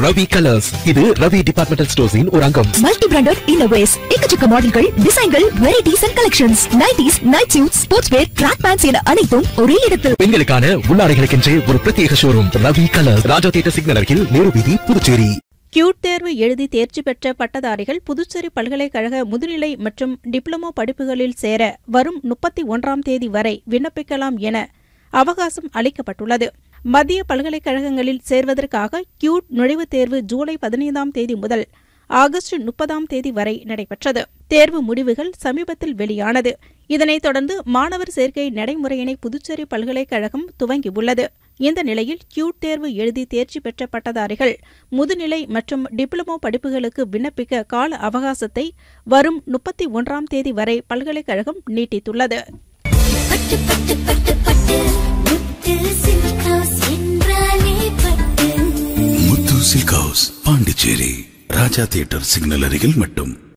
Ravi colours இது Ravi departmental ஸ்டோர்ஸின் ஒரு அங்கம் மல்டி பிராண்டட் இன்னோவேஸ் எக்கச்சக்க மாடல்கள் டிசைன்கள் varieties and collections nighties night suit sportswear track pants என அனைத்தும் ஒரே இடத்தில் பெண்களுக்கான உள்ளாடைகளுக்கென்றே ஒரு பிரத்யேக showroom Ravi Colours Raja Theatre signal அருகில் நேரு வீதி புதுச்சேரி கியூட் தேர்வு எழுதி தேர்ச்சி பெற்ற பட்டதாரிகள் புதுச்சேரி பல்கலைக்கழக முதுநிலை மற்றும் டிப்ளமோ படிப்புகளில் சேர வரும் முப்பத்தி ஒன்றாம் தேதி வரை விண்ணப்பிக்கலாம் என அவகாசம் அளிக்கப்பட்டுள்ளது மத்திய பல்கலைக்கழகங்களில் சேர்வதற்காக கியூட் நுழைவுத் தேர்வு ஜூலை பதினைந்தாம் தேதி முதல் ஆகஸ்ட் முப்பதாம் தேதி வரை நடைபெற்றது தேர்வு முடிவுகள் சமீபத்தில் வெளியானது இதனைத் தொடர்ந்து மாணவர் சேர்க்கை நடைமுறையினை புதுச்சேரி பல்கலைக்கழகம் துவங்கியுள்ளது இந்த நிலையில் கியூட் தேர்வு எழுதி தேர்ச்சி பெற்ற பட்டதாரிகள் முதுநிலை மற்றும் டிப்ளமோ படிப்புகளுக்கு விண்ணப்பிக்க கால அவகாசத்தை வரும் முப்பத்தி ஒன்றாம் தேதி வரை பல்கலைக்கழகம் நீட்டித்துள்ளது பட்டு பட்டு பட்டு பட்டு முத்து சில்க் ஹவுஸ் என்றாலே பட்டு Muthu Silk House Pondicherry Raja Theatre signal அருகில் மட்டும்